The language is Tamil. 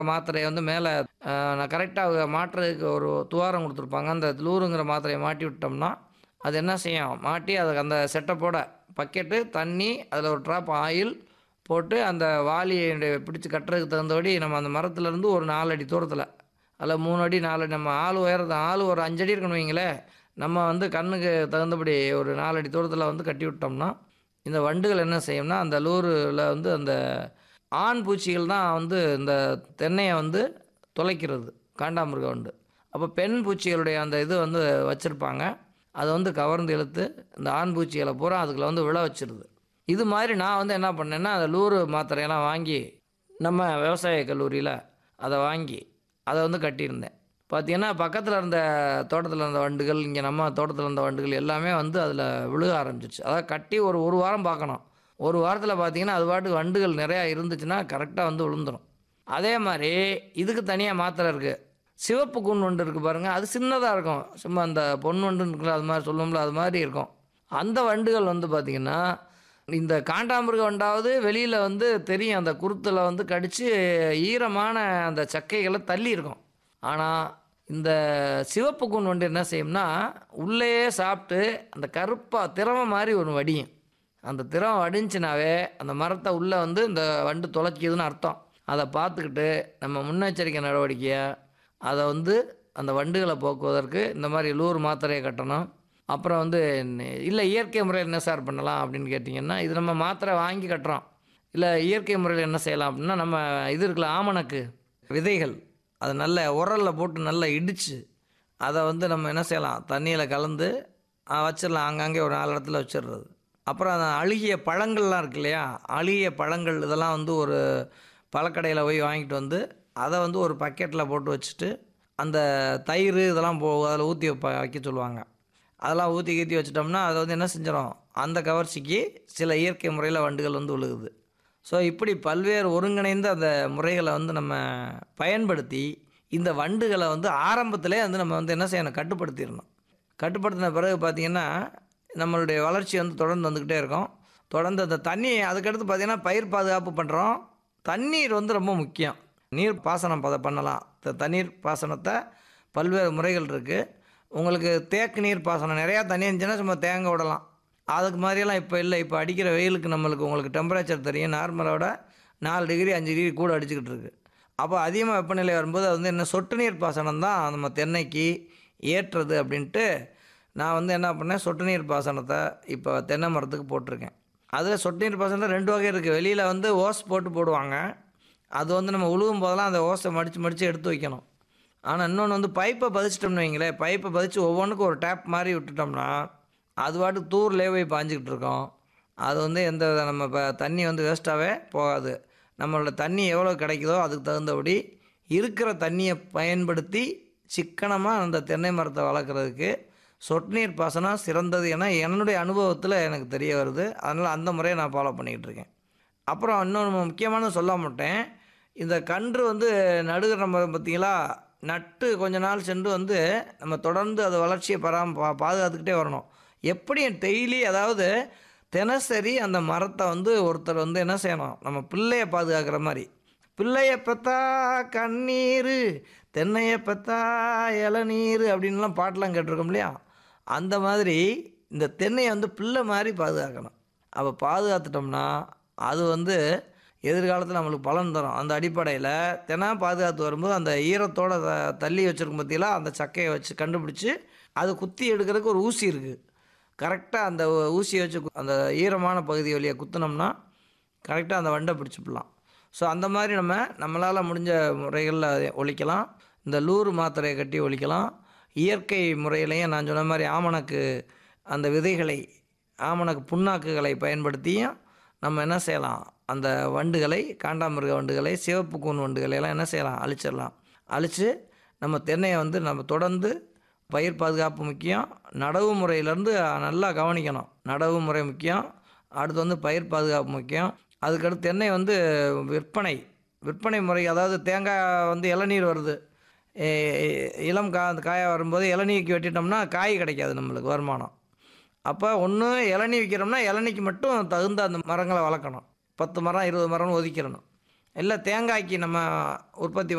மாத்திரையை வந்து மேலே நான் கரெக்டாக மாட்டுறதுக்கு ஒரு துவாரம் கொடுத்துருப்பாங்க அந்த லூருங்கிற மாத்திரையை மாட்டி விட்டோம்னா அது என்ன செய்யும் மாட்டி அதுக்கு அந்த செட்டப்போட பக்கெட்டு தண்ணி அதில் ஒரு ட்ராப் ஆயில் போட்டு அந்த வாளியை பிடிச்சி கட்டுறதுக்கு தகுந்தபடி நம்ம அந்த மரத்துலேருந்து ஒரு நாலு அடி தூரத்தில் அதில் மூணு அடி நாலு அடி நம்ம ஆள் உயரது ஆள் ஒரு அஞ்சடி இருக்கணும் வைங்களேன் நம்ம வந்து கண்ணுக்கு தகுந்தபடி ஒரு நாலு அடி தூரத்தில் வந்து கட்டி விட்டோம்னா இந்த வண்டுகள் என்ன செய்யும்னா அந்த லூரில் வந்து அந்த ஆண் பூச்சிகள் தான் வந்து இந்த தென்னையை வந்து தொலைக்கிறது காண்டாமிருக வண்டு அப்போ பெண் பூச்சிகளுடைய அந்த இது வந்து வச்சுருப்பாங்க அதை வந்து கவர்ந்து இழுத்து இந்த ஆண் பூச்சிகளை பூரா அதுக்குள்ள வந்து விழ வச்சிருது இது மாதிரி நான் வந்து என்ன பண்ணேன்னா அந்த லூரு மாத்திரையெல்லாம் வாங்கி நம்ம விவசாய கல்லூரியில் அதை வாங்கி அதை வந்து கட்டியிருந்தேன் பார்த்தீங்கன்னா பக்கத்தில் இருந்த தோட்டத்தில் இருந்த வண்டுகள் இங்கே நம்ம தோட்டத்தில் இருந்த வண்டுகள் எல்லாமே வந்து அதில் விழுக ஆரம்பிச்சிருச்சு அதாவது கட்டி ஒரு ஒரு வாரம் பார்க்கணும் ஒரு வாரத்தில் பார்த்தீங்கன்னா அது பாட்டுக்கு வண்டுகள் நிறையா இருந்துச்சுன்னா கரெக்டாக வந்து விழுந்துடும் அதே மாதிரி இதுக்கு தனியாக மாத்திரை இருக்குது சிவப்பு கூன் வண்டு இருக்குது பாருங்கள் அது சின்னதாக இருக்கும் சும்மா அந்த பொன் வண்டுன்னு இருக்குல்ல அது மாதிரி சொல்லுவோம்ல அது மாதிரி இருக்கும் அந்த வண்டுகள் வந்து பார்த்திங்கன்னா இந்த காண்டாமிருக வண்டாவது வெளியில் வந்து தெரியும் அந்த குருத்தில் வந்து கடித்து ஈரமான அந்த சக்கைகளை தள்ளி இருக்கும் ஆனால் இந்த சிவப்பு கூன் வண்டு என்ன செய்யும்னா உள்ளேயே சாப்பிட்டு அந்த கருப்பாக திரவம் மாதிரி ஒன்று வடியும் அந்த திரவம் வடிஞ்சுனாவே அந்த மரத்தை உள்ளே வந்து இந்த வண்டு தொலைக்கிதுன்னு அர்த்தம் அதை பார்த்துக்கிட்டு நம்ம முன்னெச்சரிக்கை நடவடிக்கையாக அதை வந்து அந்த வண்டுகளை போக்குவதற்கு இந்த மாதிரி லூர் மாத்திரையை கட்டணும் அப்புறம் வந்து இல்லை இயற்கை முறையில் என்ன சார் பண்ணலாம் அப்படின்னு கேட்டிங்கன்னா இது நம்ம மாத்திரை வாங்கி கட்டுறோம் இல்லை இயற்கை முறையில் என்ன செய்யலாம் அப்படின்னா நம்ம இது இருக்குல்ல ஆமணக்கு விதைகள் அதை நல்ல உரலில் போட்டு நல்லா இடித்து அதை வந்து நம்ம என்ன செய்யலாம் தண்ணியில் கலந்து அஹ், வச்சிடலாம் அங்கங்கே ஒரு நாலு இடத்துல வச்சிடுறது அப்புறம் அந்த அழுகிய பழங்கள்லாம் இருக்கு இல்லையா அழுகிய பழங்கள் இதெல்லாம் வந்து ஒரு பழக்கடையில் போய் வாங்கிட்டு வந்து அதை வந்து ஒரு பக்கெட்டில் போட்டு வச்சுட்டு அந்த தயிர் இதெல்லாம் போ அதில் ஊற்றி வைப்ப வைக்க சொல்லுவாங்க அதெல்லாம் ஊற்றி கீற்றி வச்சிட்டோம்னா அதை வந்து என்ன செஞ்சிடும் அந்த கவர்ச்சிக்கு சில இயற்கை முறையில் வண்டுகள் வந்து விழுகுது ஸோ இப்படி பல்வேறு ஒருங்கிணைந்த அந்த முறைகளை வந்து நம்ம பயன்படுத்தி இந்த வண்டுகளை வந்து ஆரம்பத்திலே வந்து நம்ம வந்து என்ன செய்யணும் கட்டுப்படுத்திடணும் கட்டுப்படுத்தின பிறகு பார்த்திங்கன்னா நம்மளுடைய வளர்ச்சி வந்து தொடர்ந்து வந்துக்கிட்டே இருக்கும் தொடர்ந்து அந்த தண்ணி அதுக்கடுத்து பார்த்திங்கன்னா பயிர் பாதுகாப்பு பண்ணுறோம் தண்ணீர் வந்து ரொம்ப முக்கியம் நீர் பாசனம் பத பண்ணலாம் த- தண்ணீர் பாசனத்தை பல்வேறு முறைகள் இருக்குது உங்களுக்கு தேக்கு நீர் பாசனம் நிறையா தண்ணி இருந்துச்சுன்னா சும்மா தேங்க விடலாம் அதுக்கு மாதிரியெல்லாம் இப்போ இல்லை இப்போ அடிக்கிற வெயிலுக்கு நம்மளுக்கு உங்களுக்கு டெம்பரேச்சர் தெரியும் நார்மலோட நாலு டிகிரி அஞ்சு டிகிரி கூட அடிச்சுக்கிட்டு இருக்கு அப்போ அதிகமாக வெப்பநிலை வரும்போது அது வந்து என்ன சொட்டு நீர் பாசனம் தான் நம்ம தென்னைக்கு ஏற்றுறது அப்படின்ட்டு நான் வந்து என்ன பண்ணேன் சொட்டு நீர் பாசனத்தை இப்போ தென்னை மரத்துக்கு போட்டிருக்கேன் அதில் சொட்டு நீர் பாசனத்தில் ரெண்டு வகை இருக்குது வெளியில் வந்து ஓஸ் போட்டு போடுவாங்க அது வந்து நம்ம உழுவும் போதெல்லாம் அந்த ஓஸை மடித்து மடித்து எடுத்து வைக்கணும் ஆனால் இன்னொன்று வந்து பைப்பை பதிச்சிட்டோம்னு வைங்களேன் பைப்பை பதிச்சு ஒவ்வொன்றுக்கும் ஒரு டேப் மாதிரி விட்டுட்டோம்னா அது பாட்டுக்கு தூர்லேயே போய் பாஞ்சிக்கிட்டு இருக்கோம் அது வந்து எந்த வித நம்ம இப்போ தண்ணி வந்து வேஸ்ட்டாகவே போகாது நம்மளோட தண்ணி எவ்வளோ கிடைக்குதோ அதுக்கு தகுந்தபடி இருக்கிற தண்ணியை பயன்படுத்தி சிக்கனமாக அந்த தென்னை மரத்தை வளர்க்குறதுக்கு சொட்டு நீர் பாசனம் சிறந்தது என என்னுடைய அனுபவத்தில் எனக்கு தெரிய வருது அதனால் அந்த முறையை நான் ஃபாலோ பண்ணிக்கிட்டு இருக்கேன் அப்புறம் இன்னொன்று முக்கியமானது சொல்ல மாட்டேன் இந்த கன்று வந்து நடுகிற நம்ம பார்த்தீங்களா நட்டு கொஞ்ச நாள் சென்று வந்து நம்ம தொடர்ந்து அது வளர்ச்சியை பராம பா பாதுகாத்துக்கிட்டே வரணும் எப்படி டெய்லி அதாவது தினசரி அந்த மரத்தை வந்து ஒருத்தர் வந்து என்ன செய்யணும் நம்ம பிள்ளைய பாதுகாக்கிற மாதிரி பிள்ளைய பெத்தா கண்ணீர் தென்னையை பெத்தா இளநீர் அப்படின்லாம் பாட்டெலாம் கேட்டிருக்கோம் இல்லையா அந்த மாதிரி இந்த தென்னையை வந்து பிள்ளை மாதிரி பாதுகாக்கணும் அப்போ பாதுகாத்துட்டோம்னா அது வந்து எதிர்காலத்தில் நம்மளுக்கு பலன் தரும் அந்த அடிப்படையில் தெனா பாதுகாத்து வரும்போது அந்த ஈரத்தோட த- தள்ளி வச்சிருக்கும் பற்றியில் அந்த சக்கையை வச்சு கண்டுபிடிச்சி அது குத்தி எடுக்கிறதுக்கு ஒரு ஊசி இருக்குது கரெக்டாக அந்த ஊசியை வச்சு கு- அந்த ஈரமான பகுதி வழியாக குத்துனோம்னா கரெக்டாக அந்த வண்டை பிடிச்சிப்பலாம் ஸோ அந்த மாதிரி நம்ம நம்மளால் முடிஞ்ச முறைகளில் அதை ஒழிக்கலாம் இந்த லூர் மாத்திரையை கட்டி ஒழிக்கலாம் இயற்கை முறையிலையும் நான் சொன்ன மாதிரி ஆமணக்கு அந்த விதைகளை ஆமணக்கு புண்ணாக்குகளை பயன்படுத்தியும் நம்ம என்ன செய்யலாம் அந்த வண்டுகளை காண்டாமிருக வண்டுகளை சிவப்பு கூன் வண்டுகளை எல்லாம் என்ன செய்யலாம் அழிச்சிடலாம் அழித்து நம்ம தென்னையை வந்து நம்ம தொடர்ந்து பயிர் பாதுகாப்பு முக்கியம் நடவு முறையிலேருந்து நல்லா கவனிக்கணும் நடவு முறை முக்கியம் அடுத்து வந்து பயிர் பாதுகாப்பு முக்கியம் அதுக்கடுத்து தென்னை வந்து விற்பனை விற்பனை முறை அதாவது தேங்காய் வந்து இளநீர் வருது ஏ- இளம் கா காயாக வரும்போது இளநீக்கு வெட்டிட்டோம்னா காய் கிடைக்காது நம்மளுக்கு வருமானம் அப்போ ஒன்று இளநீ விற்கிறோம்னா இளநிக்கு மட்டும் தகுந்த அந்த மரங்களை வளர்க்கணும் பத்து மரம் இருபது மரம்னு ஒதுக்கிடணும் இல்லை தேங்காய்க்கு நம்ம உற்பத்தி